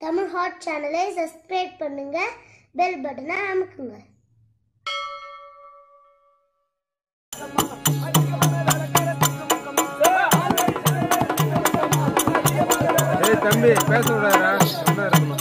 Tamil hot சேனலை subscribe பண்ணுங்க bell பட்டனை அமுக்குங்க ஏய் தம்பி பேச விடாதா சும்மா இருக்கணும்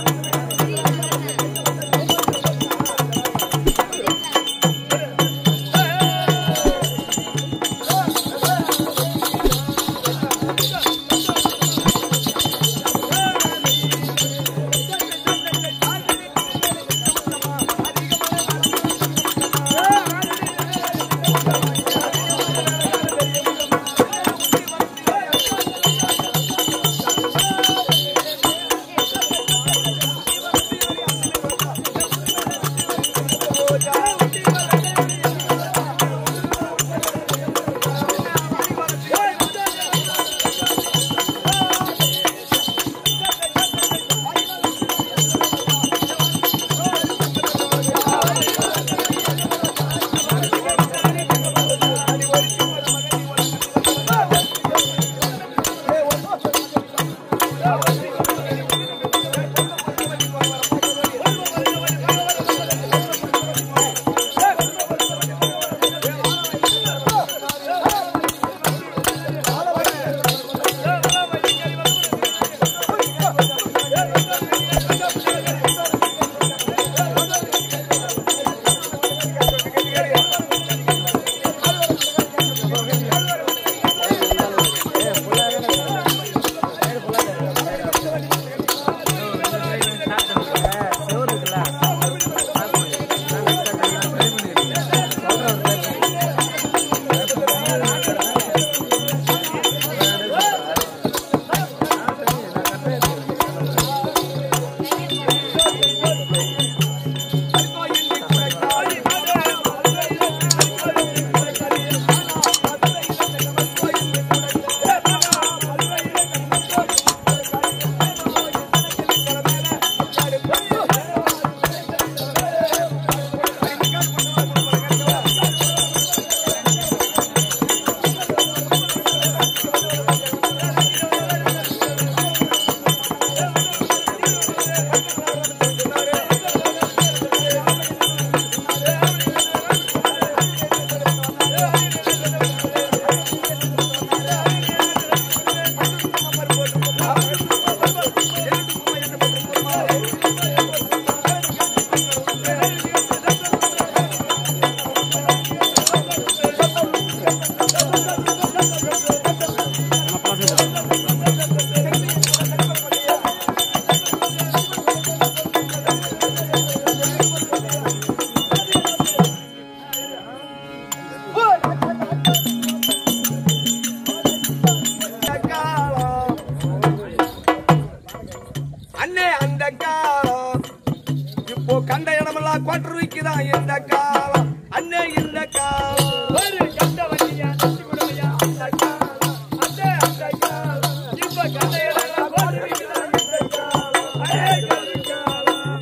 அண்ணே அந்த காலம் இப்போ கண்ட இடமெல்லாம் கோட்டர் வைக்குதான் இந்த காலம் அண்ணே இந்த காலம் ஒரு கண்ட வண்டியா நச்சு விடுவையா அந்த காலம் அண்ணே அந்த காலம் இப்ப கண்ட இடமெல்லாம் கோட்டர் வைக்குதான் இந்த காலம் அண்ணே இந்த காலம்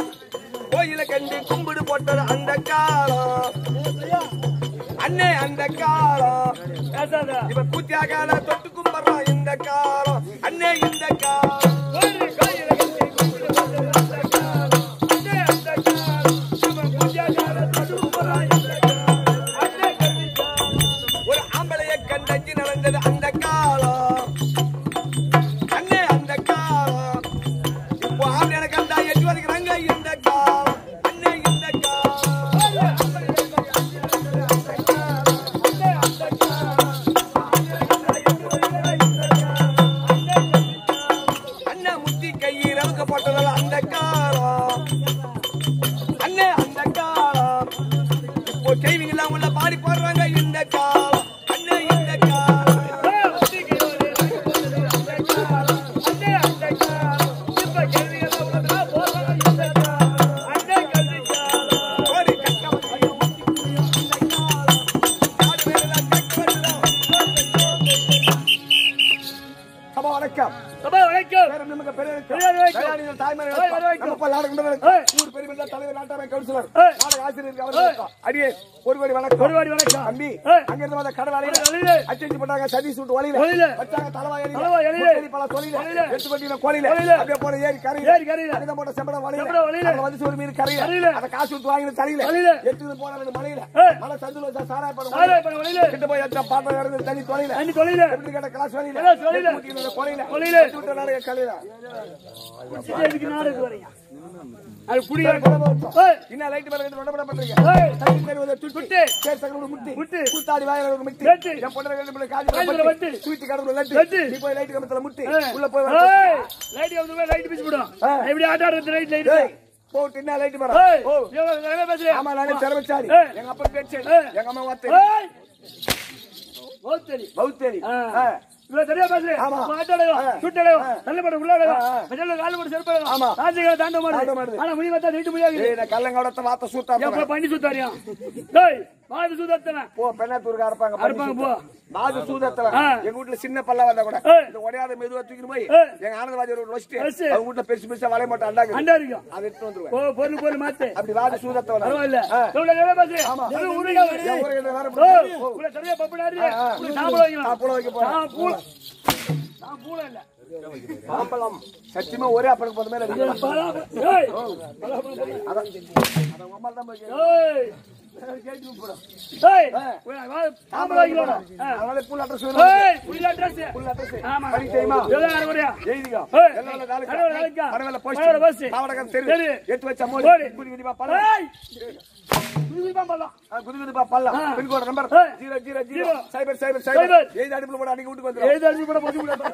கோயில கண்டு கும்பிடு போட்டது அந்த காலம் அண்ணே அந்த காலம் இவ கூத்தியாகால தொட்டு கும்பிடுறான் இந்த காலம் அண்ணே இந்த காலம் ஒரு கோயில கண்டு கும்பிடு போட்டது அந்த காலம் அண்ணே அந்த காலம் இவ கூத்தியாகால தொட்டு கும்பிடுறான் இந்த காலம் அண்ணே இந்த காலம் ஒரு ஆம்பளைய கண்டஞ்சி நடந்தது அந்த காலம் அண்ணே அந்த காலம் இப்போ ஆம்பளை கண்டா எட்டு வரைக்கிறாங்க இந்த காலம் அண்ணே இந்த அண்ணா முத்தி கையில் அமுக்கப்பட்டதால் அந்த காலம் அண்ணே அந்த காலம் இப்போ கேள்விங்கெல்லாம் உள்ள பாடி போடுறாங்க இந்த காலம் அண்ணே இந்த காலம் அண்ணே அந்த காலம் இப்ப கேள்விங்கெல்லாம் உள்ள போடுறாங்க இந்த காலம் அண்ணே கல்வி காலம் ஒரு கட்டம் சபா வணக்கம் சபை வணக்கம் பேரம் நமக்கு பெரியவருக்கு, பெரியவருக்கு, தயாரிகள் தாய்மார்களுக்கு, தாய்மார்களுக்கு, நம்ம போல் நாடகங்களுக்கு, ஏய். ஊர் பெரியவர்கள், தலைவர், நாட்டாமை, கவுன்சிலர், ஏய். நாடக ஆசிரியருக்கு அவர்களுக்கு, அடியே, ஒரு கோடி வணக்கம். ஒரு கோடி வணக்கம். தம்பி, ஏய். அங்கிருந்து வந்த கடல் அலையில, கடல் அலையில, அச்சடிச்சு போட்டாங்க, சதி சூட்டு வலையில, வலையில, வச்சாங்க தலவாயில, தலவாயில, முட்டடி பல தொழில, வலையில, எட்டு வண்டியில கோலில, வலையில, அப்படியே போன ஏரி கரையில, ஏரி கரையில, அங்கிருந்து போட்ட செம்பட வலையில, செம்பட வலையில, அதுல வந்து ஒரு மீன் கரையில, கரையில, அதை காசு விட்டு வாங்கின தலையில, தலையில, எடுத்துட்டு போன ரெண்டு மலையில, ஏய். மலை சந்துல வச்சா சாராய படம் சாராய வலையில, படம் வலையில, கிட்ட போய் வச்சா பாத்திரம் இறந்து தண்ணி தொலையில, அண்ணி தொழில எப்படி கேட்ட கிளாஸ் வலையில, கிளாஸ் வலையில, எட்டு முட்டியில கொலையில, கொலையில, எட்டு விட்ட நாடக கலையில. எதுக்கு நாடகம் வரீங்க அது குடியா ஏய், இன்னும் லைட் மேல ரெண்டு வடபட பண்றீங்க. ஏய், தண்ணி பேர் வந்து துட்டு. துட்டு. சேர் சகல முட்டி. முட்டு. கூத்தாடி வாயில ஒரு முட்டி. வெட்டு. என் பொண்ணு ரெண்டு பிள்ளை காது காது மேல மேல முட்டி. வெட்டு. தூக்கி கடவுள் லட்டு. வெட்டு. நீ போய் லைட் கம்பத்துல முட்டி. ஏய், உள்ள போய் வர ஏய், லைட் வந்து லைட் பிச்சு போடும் ஆ. எப்படி ஆட்ட ஆடுறது லைட் லைட் ஏய், போட்டு என்ன லைட் வர? ஏய், ஓ. எவ்வளவு நேரமா பேசுறேன் ஆமா, நானே திறமைசாலி. ஏய். எங்க அப்பா பேச்சு. ஏய். எங்க அம்மா வார்த்தை. ஏய் ஓத்தரி பௌத்தேரி. ஆ. ஆ. இவ்வளவு சரியா பேசுறேன் ஆமா. மாட்டாடகம் ஆ. சுட்டடகம் ஆ. நல்லபடி உள்ளடகம் ஆ, ஆ. பெரியல கால் போட்டு செருப்படகம் ஆமா. ராஜிகளை தாண்ட தாண்ட மாட்டேன் மாட்டுது. ஆனா முடி வந்தா நீட்டு முடியாது ஏய், நான் கல்லங்கோடத்தை வார்த்தை சூத்தா எப்ப இருப்பேன். பண்ணி சுத்தாரியா டேய் வாது சுத்தத்தன போ பெண்ணாத்தூருக்கு அறுப்பாங்க பண்ணி அறுப்பாங்க, சூத்தா. மாது சூதத்துல ஆ. எங்க வீட்டுல சின்ன பல்ல வந்தா கூட ஏய். இந்த உடையாத மெதுவா தூக்கிட்டு போய் ஏய். எங்க ஆனந்தவாதி ஒரு வச்சுட்டு வச்சு. அவங்க வீட்டுல பெருசு பெருசா வளைய மாட்டோம் அண்டாங்க அண்டா இருக்கும் அதை எடுத்து வந்துருவேன் ஓ பொருள் பொருள் மாத்து அப்படி வாது சூதத்தை பரவாயில்ல ஆ. இவ்வளவு நேரமா பேசுறேன் ஆமா. இது ஊருகா என் ஊருகிட்ட வேற ஓ பிடிக்காது. ஓ. உள்ள சரியா பப்புடாரு ஆ, ஆ. உள்ள சாம்பல் வைக்கலாம் சாம்பல் வைக்க போறேன். நான் பூல நான் பூல இல்ல மாம்பழம் சத்தியமா ஒரே அப்பனுக்கு போத மேல அடிக்கலாம். பலா- ஏய் அதான் அதான் உங்க அம்மா தான் போய் கேளு. ஏய் கேட்டு போடும். ஏய் சாம்பல் வைக்கலாம் ஆ. அதனால full address வேணும். ஏய் புள்ள அட்ரஸ் full address. ஆமா படிக்க தெரியுமா? எவ்வளவு நேரம் வரையா எழுதிக்கோ. ஏய். வெள்ளவெள்ள தாலுக்கா. வெள்ளவெள்ள தாலுக்கா. மரவெள்ள post. மரவெள்ள post. பாவடகம் தெரு. தெரு. எட்டு வச்ச மோடி. மோடி. குதி குதிப்பா பள்ளம். ஏய் புரியுதா பல்லாம் ஆ, குதி குதிப்பா பள்ளம். ஆ. பின்கோடு நம்பர் ஏய். Zero zero zero zero. சைபர் சைபர் சைபர். சைபர் எழுதி அடுப்புல போட அன்னைக்கு வீட்டுக்கு வந்துடும் ஏய் தர்ஜி கூட போட்டு விடு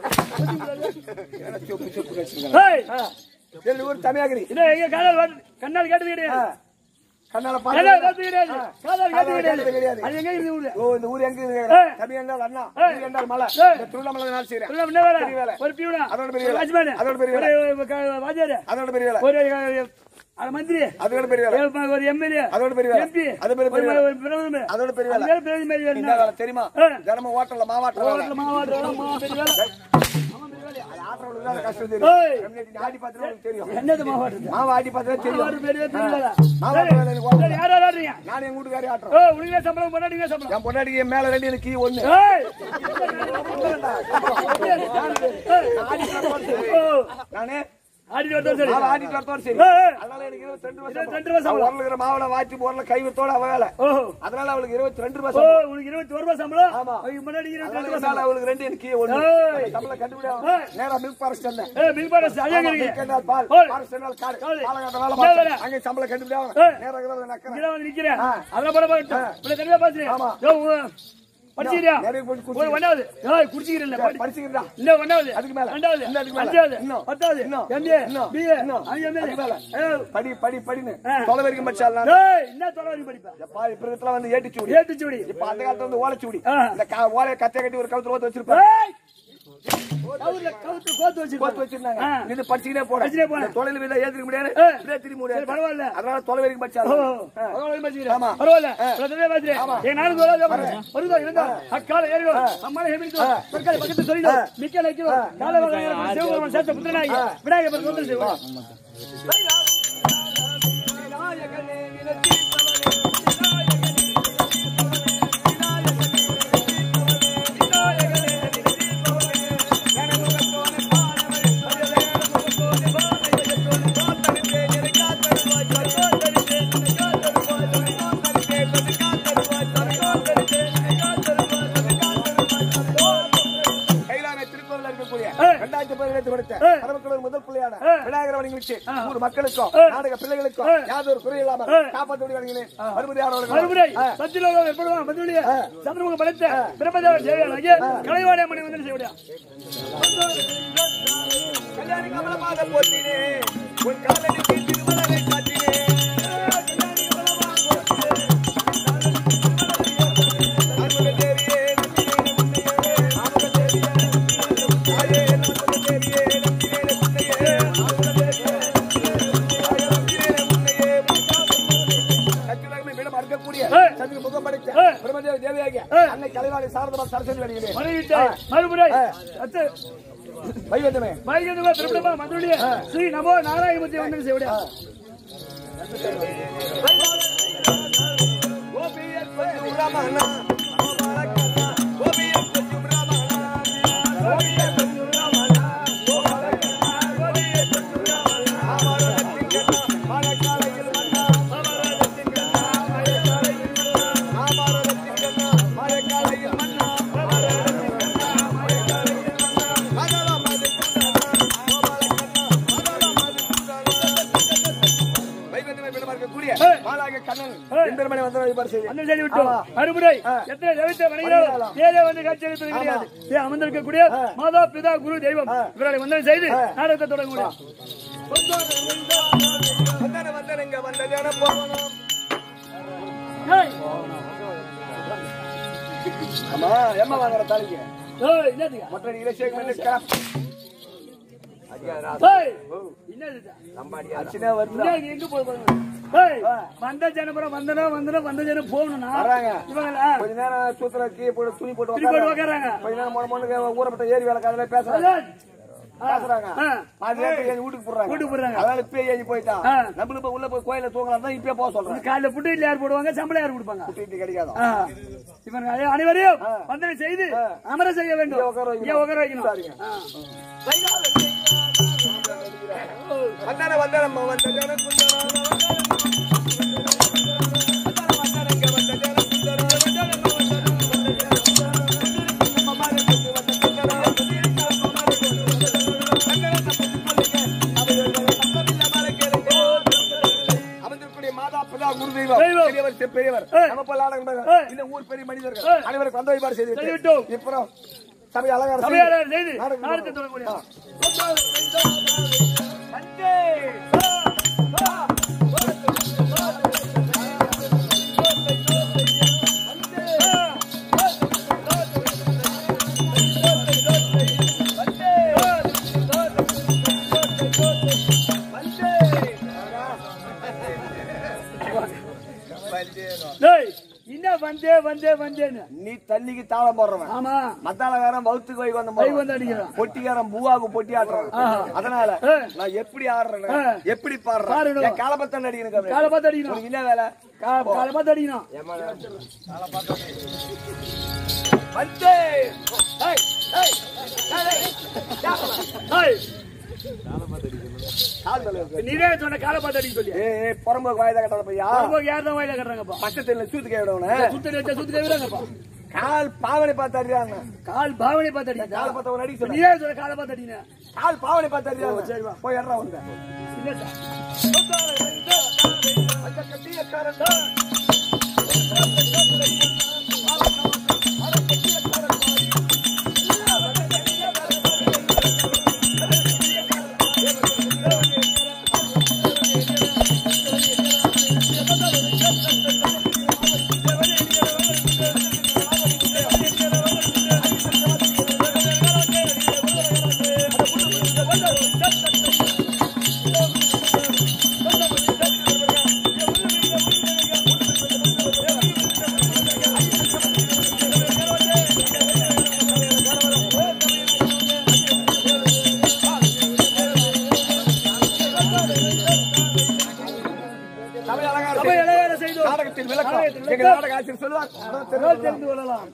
சொப்பு சொப்பு வச்சிருக்காங்க. ஏய் எங்க ஊர் தமிழகிரி இது எங்க காதல் வந்து கண்ணால் கேட்டு கிடையாது கண்ணால கண்ணால் பாத்து கேட்டு கிடையாது காதல் கேட்டு காதல் கிடையாது கேட்டு கிடையாது. அது எங்க இருந்து ஊரு ஓ இந்த ஊர் எங்க இருக்கு ஏய். தமிழ் என்றால் அண்ணா ஏய். ஊர் என்றால் மலை ஏய். இந்த திருவண்ணாமலை நாள் செய்யறேன் உள்ள என்ன வேலை? பெரிய வேலை. ஒரு பியூனா அதோட பெரிய ஒரு வேலை. வாட்ச்மேன் அதோட பெரிய வேலை. ஒரு க- வாத்தியாரு அதோட பெரிய வேலை ஒரு அஹ், அரை மந்திரி அதோட பெரிய வேலை ஒரு- ஒரு எம்எல்ஏ அதோட பெரிய வேலை. எம்பி அது பெரிய பெரிய வேலை. ஒரு பிரதமர் அதோட பெரிய வேலை. அது மேல பெரிய பெரிய வேலை என்ன வேலை தெரியுமா ஏய். தினமும் ஹோட்டல்ல மாவாட்டுற வேலை மாவட்டத்துல மாவட்டம் மாவட்டம் பெரிய வேலை அது ஆட்டுறவங்களுக்கு தான் கஷ்டம் தெரியும் ஏய். கம்யூனிட்டி நீ ஆடி பார்த்தா உனக்கு தெரியும் என்னது மாவட்டத்து மாவு ஆடி பார்த்தா தெரியும் மாவட்டம் பெரிய பெரிய வேலை மாவாட்டுற வேலை எனக்கு ஓடல. சரி, யார் யார் ஆடுறீங்க நான் எங்க வீட்டுக்காரி ஓ ஆட்டுறோம் உனக்கு சம்பளம் பொண்டாட்டிங்க சம்பளம் என் பொண்டாட்டிக்கு மேல ரெண்டு எனக்கு கீ ஒண்ணு ஏய் ஓ நானே ஆடி வரட்டும் சரி மாவு ஆடிட்டு வரத்தோட சரி ஏய், ஏய். அதனால எனக்கு இருபத்தி ரெண்டு இருபத்தி ரெண்டு வருஷம் வருஷம் உரல இருக்கிற மாவுல வாட்டி உரல கைவித்தோட அவ வேலை ஓஹோ அதனால அவளுக்கு இருபத்தி ரெண்டு ஓ வருஷம் உனக்கு இருபத்தி ஒரு ரூபாய் சம்பளம் ஆமா. அதுக்கு முன்னாடி இருபத்தி ரெண்டு அதனால ரூபாய் மேல அவளுக்கு ரெண்டு எனக்கு கீ ஒண்ணு ஏய். தமிழ்ல கண்டுபிடி ஏய். நேரா மில்க் ஃபாரஸ்ட் வந்தேன் ஏய் பில் பாரஸ் அங்கே ஆமா, இருக்கீங்க milk என்றால் பால் பால். ஃபாரஸ்ட் என்றால் காடு காடு. காலகட்ட வேலை வேலை. பார்த்தேன் அங்கே சம்பளம் கண்டுபிடி ஏய். நேரா இருக்கிறத நக்கிறேன் இங்க வந்து நிக்கிறேன் ஆ. அதெல்லாம் படம் பாருங்க இவ்வளவு தெளிவா பேசுறேன் ஆமா. யோ, உ- படிச்சிருக்கியா நிறைய போய் குடிச்சு- ஒரு ஒன்னாவது ஏய் குடிச்சிக்கிறேன் படி படிச்சுக்கிறா இன்னும் ஒன்னாவது அதுக்கு மேல. ரெண்டாவது இன்னும் அதுக்கு மேல. அஞ்சாவது இன்னும். பத்தாவது இன்னும். எம்ஏ இன்னும். பிஏ இன்னும். எம்ஏ அதுக்கு மேல. ஏய் படி படி படின்னு ஆ. தொலை வரைக்கும் படிச்சால் நான் ஏய் என்ன தொலைவாரி படிப்ப எப்பா இப்ப இருக்கிறதுல வந்து ஏட்டுச்சூடி ஏட்டுச்சுடி இப்ப அந்த காலத்துல வந்து ஓலைச்சூடி ஆ. இந்த கா- ஓலையை கத்தைய கட்டி ஒரு கவுத்துல ஓத்து வச்சிருப்பாங்க ஏய் கவுத்துல கவுத்து கோத்து கோத்து வச்சிருப்பாங்க வச்சிருந்தாங்க ஆ. நின்னு படிச்சுக்கிட்டே போட படிச்சுட்டே போனேன். இந்த தொலைல வீட ஏத்துக்க முடியாது ஆ. இப்படியே திரும்ப சரி, முடியாது பரவாயில்ல அதனால தொலை வரைக்கும் படிச்சால் ஓ, பரவாயில்ல பேசுகிறேன். ஆமா. பரவாயில்ல இவ்வளவு தெளிவா பேசுறேன். என் நானும் சொல்லாத வருதோ, இருந்தோ, அக்கால ஏறியோ, அம்மால ஏறியோ, தற்கால பக்கத்து சொல்லிடோ, மிக்க நிற்கிறோ, கால வகை இறக்கும், சிவபெருமான் சேர்த்த புத்திரனாகி, விநாயகர் பெருமான் தொந்தரவு செய்வார். கைலாய திருக்கோவில் இருக்கக்கூடிய ஆ. இரண்டாயிரத்தி பதினெட்டு படித்த ஆ. பரமக்குழு முதல் பிள்ளையான ஆ. விநாயகர் வணங்கிச்சு ஊர் மக்களுக்கும் ஆ. நாடக பிள்ளைகளுக்கும் ஆ. யாதொரு குறை இல்லாமல் ஆ. காப்பாற்றி வணங்கினேன் மறுபடி யாரோட மறுமுறை சத்தியலோகம் ஏற்படுவான் மதுரைய சந்திரமுக படைத்த பிரபதேவ தேவையானாகிய கலைவாணி மணி வந்து செய்ய கல்யாணி கமலமாக போற்றினே உன் காலடிக்கு திருமலரை காட்டினே அன்புள்ள தேவியே, நம்பினேன் உன்னையே. ஆமுக தேவியே, தாயே, நம்புள்ள தேவியே, நம்பினேன் உன்னையே. ஆமுக தேவியே, தாயே, நம்பினேன் உன்னையே. சத்தியுலகமே மீண்டும் அறுக்கக்கூடிய ஏய். சந்திர முகம் படைத்த ஏய். பிரம்மதேவ தேவியாகிய ஏய். அன்னை கலைவாணி சாரதமா சரஸ்வதி வருகிறேன் மறுவிட்டாய் மறுமுறை சத்து வைவந்தமே வைகுந்தமா திருப்பமா மதுரைய ஸ்ரீ நமோ நாராயணமூர்த்தி வந்து செய்வடியா கோபியர் கொஞ்சம் ரமணா கோபாலகண்ணா கோபியர் கொஞ்சம் ரமணா கோபியர் கொஞ்சம் ரமணா கோபாலகண்ணா கோபியர் கொஞ்சம் ரமணா அமரத்திங்கண்ணா மழைக்காலையில் வந்தா அமரத்திங்கண்ணா மழைக்காலையில் வந்தா அமரத்திங்கண்ணா மழைக்காலையில் வந்தா அமரத்திங்கண்ணா மழைக்காலையில் வந்தா மகளமது குண்டனா கோபாலகண்ணா மகளமது குண்டனா வைகுந்தமே பெருமா இருக்கக்கூடிய மாலாக கண்ணன் எம்பெருமானை வந்து வழிபாடு செய்து அந்த செய்தி விட்டோம் மறுமுறை எத்தனை தெய்வத்தை வணங்கினாலும் ஏதே வந்து காட்சி அளிப்பது கிடையாது ஏ அமர்ந்திருக்கக்கூடிய மாதா பிதா குரு தெய்வம் இவர்களை வந்தனம் செய்து நாடகத்தை தொடங்க முடியும் வந்தன வந்தன இங்க வந்த ஜன போவனம் ஏய், ஆமா ஏமா வாங்குற தாலிக்கு ஏய், என்னதுங்க? மற்ற நீங்க ஷேக் பண்ணிருக்கா ஏய், என்னது அச்சினா வருதா இங்க எங்க போய் பாருங்க. ஏய், வந்த ஜனபுரம் வந்தனா வந்தனா வந்த ஜனம் போகணும்னா வராங்க. இவங்களா கொஞ்ச நேரம் சூத்திர கீழே போட்டு துணி போட்டு திருப்பி போட்டு உட்கார்றாங்க. உட்கார்றாங்க. கொஞ்ச நேரம் மொன மொன ஊரப்பட்ட ஏரி வேலை காதல பேசுறாங்க அதான். ஆ, பேசுறாங்க ஆ. பாதி நேரத்துக்கு ஏறி வீட்டுக்கு போடுறாங்க வீட்டுக்கு போடுறாங்க. அதனால இப்பயே ஏறி போயிட்டான் ஆ. நம்மளுக்கு இப்ப உள்ள போய் கோயில தூங்கலாம் தான் இப்பயே போக சொல்றேன் காலைல புட்டு இல்ல யார் போடுவாங்க சம்பளம் யார் கொடுப்பாங்க கூட்டிட்டு கிடைக்காது ஆ. இவர்கள் அனை- அனைவரையும் வந்தனை செய்து அமர செய்ய வேண்டும் இங்கே உட்கார வைக்கணும். இங்கே உட்கார வைக்கணும் சரிங்க. ஆ. வந்தன வந்தன வந்த ஜன குந்தனா வந்தன இங்க வந்த ஜன குந்தனா வந்தன அமர்ந்திருக்கக்கூடிய மாதா பிதா குரு தெய்வம் தெய்வம். பெரியவர் செ- பெரியவர் ஏய். நம்ம போல ஆளுங்க ஏய். இந்த ஊர் பெரிய மனிதர்கள் ஏய். அனைவருக்கு வந்த வழிபாடு செய்து செய்து விட்டு விட்டோம். இப்போ சபை அலங்காரம் செய்து சபையாளர் செய்து நாடகம் நாடகத்தை தொடங்க முடியும் டேய், என்ன வந்தே வந்தே வந்தேன்னு நீ தள்ளிக்கு தாளம் போடுறவன் ஆமா மத்தாளக்காரன் வவுத்துக்கு வை வந்த கை வந்து அடிக்கிறான் பொட்டிக்காரன் பூவாக்கு பொட்டி ஆடுறான் ஆஹா. அதனால ஏய். நான் எப்படி ஆடுறேன் ஏய். எப்படி பாடுறேன் பாருடா. என் காலபத்தன் அடிக்கணும் காலை பார்த்து அடிக்கணும் உனக்கு என்ன வேலை கா- காலை பார்த்து அடிக்கணும் வந்து ஏய், ஏய், ஏய், ஏய், கால் மேல இருக்கு. நீவே சொன்ன காலை பார்த்து அடிக்க சொல்லி ஏய், ஏய், புறம்போக்கு வாய்தா கட்டாத பையா வரும்போது யார் தான் வாயில கட்டுறாங்கப்பா பக்கத்துல சூத்து கேவிடவன சுத்தடி வச்சா சுத்து கைவிடாங்கப்பா கால் பாவனை பார்த்து அடிறாங்க கால் பாவனை பார்த்து அடிக்கா கால் பார்த்தவன் அடிக்க சொன்ன நீவே சொன்ன காலை பார்த்து அடிங்க கால் பாவனை பார்த்து அடிறாங்க போய் எட்ரா வந்து இல்ல அந்த கட்டியக்காரன் சபை அலங்காரம் சபை செய்து இளையார செய்தோம் நாடகத்தில் விளக்கம் நாடகத்தில் எங்க விளக்கம். நாடக ஆசிரியர் சொல்லுவார் அதான் தகவல் தெரிந்து தெரிந்து கொள்ளலாம்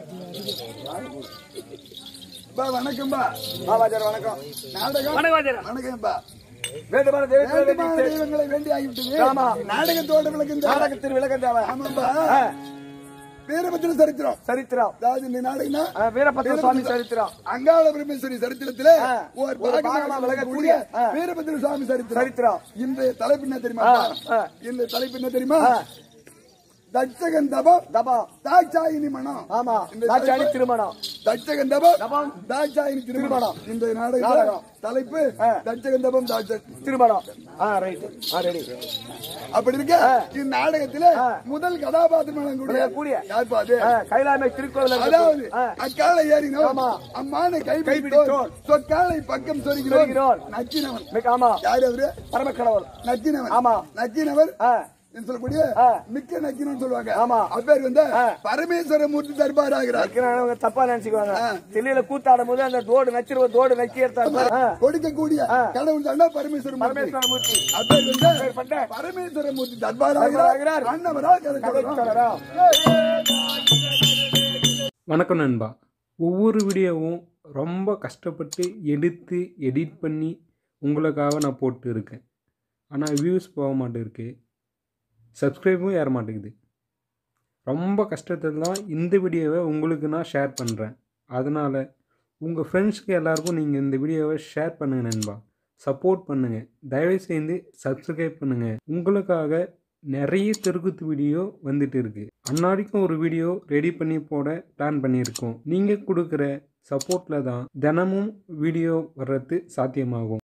பா வணக்கம்பா மாவாஜர் வணக்கம் நாடகம் வணக்கம் வாத்தியாரே. வணக்கம்பா வேண்டுமான தெய்வத்தை வேண்டுமான வேண்டி தெய்வங்களை வேண்டி ஆகிவிட்டது ஆமா. நாடகத்தோட விளக்கம் நாடகத்தில் விளக்கம் தேவை ஆமாம்பா ஆ, வீரபத்திர சரித்திரம் சரித்திரம் அதாவது இந்த நாடகம்னா ஆ, வீரபத்திர சுவாமி சரித்திரம் அங்காள பிரம்மேஸ்வரி சரித்திரத்திலே ஆ. ஒரு ஒரு பாகமாக பாகமாக விளங்கக்கூடிய விளங்கக்கூடிய, ஆ. வீரபத்திர சுவாமி சரித்திரம் சரித்திரம் இன்றைய தலைப்பு என்ன தெரியுமா ஆ, ஆ. இன்றைய தலைப்பு என்ன தெரியுமா ஆ. தட்சகன் தபம் தபம் தாட்சாயினி மனம் ஆமா இந்த தாட்சாயணி தலைப்பு- திருமணம் தட்சகன் தபம் தபம். தாட்சாயினி திருமணம் இந்த நாடகம் நாடகம். தலைப்பு ஆ. தட்சகன் தபம் தாட்ச திருமணம் ஆ ரைட் ஆ ரெடி அப்படி இருக்க இந்த நாடகத்துல ஆ. முதல் கதாபாத்திரம் கூடிய கூடிய. யார் பாது கைலாமை திருக்கோவில் அதாவது ஆ, அக்காலை ஏறினோம் ஆமா. அம்மான கைப்பிடித்தோம். கைப்பிடித்தோம் சொற்காலை பக்கம் சொருகிறோம் சொருகிறோம். நக்கினவன் மிக- ஆமா யார் அவரு பரமக்கடவுள் நக்கினவன் ஆமா. நக்கினவர் ஆ, என்று சொல்லக்கூடிய ஆ. மிக்க நக்கினு சொல்லுவாங்க ஆமா. அப்பேர் வந்து ஆ. பரமேஸ்வர மூர்த்தி தர்பார் ஆகிறார் வைக்கிறாங்க, தப்பா நினைச்சுக்குவாங்க தில்லையில கூத்தாடும் போது அந்த தோடு நச்சிருவ தோடு நக்கி எடுத்தாரு பாரு. ஆ. கொடுக்கக்கூடிய கடவுள் தாண்டா பரமேஸ்வர மூர்த்தி பரமேஸ்வர மூர்த்தி அப்பேர் வந்து அப்பேற்பட்ட பரமேஸ்வர மூர்த்தி தர்பார் ஆகிறார். ஆகிறார் அன்னவரா கதை சொல்றோம். கலரா. வணக்கம் நண்பா ஒவ்வொரு வீடியோவும் ரொம்ப கஷ்டப்பட்டு எடுத்து எடிட் பண்ணி உங்களுக்காக நான் போட்டு இருக்கேன் ஆனால் வியூஸ் போக மாட்டேருக்கு சப்ஸ்கிரைபும் ஏற மாட்டேங்குது ரொம்ப கஷ்டத்தில் தான் இந்த வீடியோவை உங்களுக்கு நான் ஷேர் பண்ணுறேன் அதனால் உங்கள் ஃப்ரெண்ட்ஸ்க்கு எல்லாருக்கும் நீங்கள் இந்த வீடியோவை ஷேர் பண்ணுங்கள் நண்பா சப்போர்ட் பண்ணுங்கள் தயவு செய்து சப்ஸ்கிரைப் பண்ணுங்கள் உங்களுக்காக நிறைய தெருக்குத்து வீடியோ வந்துட்டு இருக்கு அன்னாடிக்கும் ஒரு வீடியோ ரெடி பண்ணி போட பிளான் பண்ணியிருக்கோம் நீங்கள் கொடுக்குற சப்போர்ட்டில் தான் தினமும் வீடியோ வர்றது சாத்தியமாகும்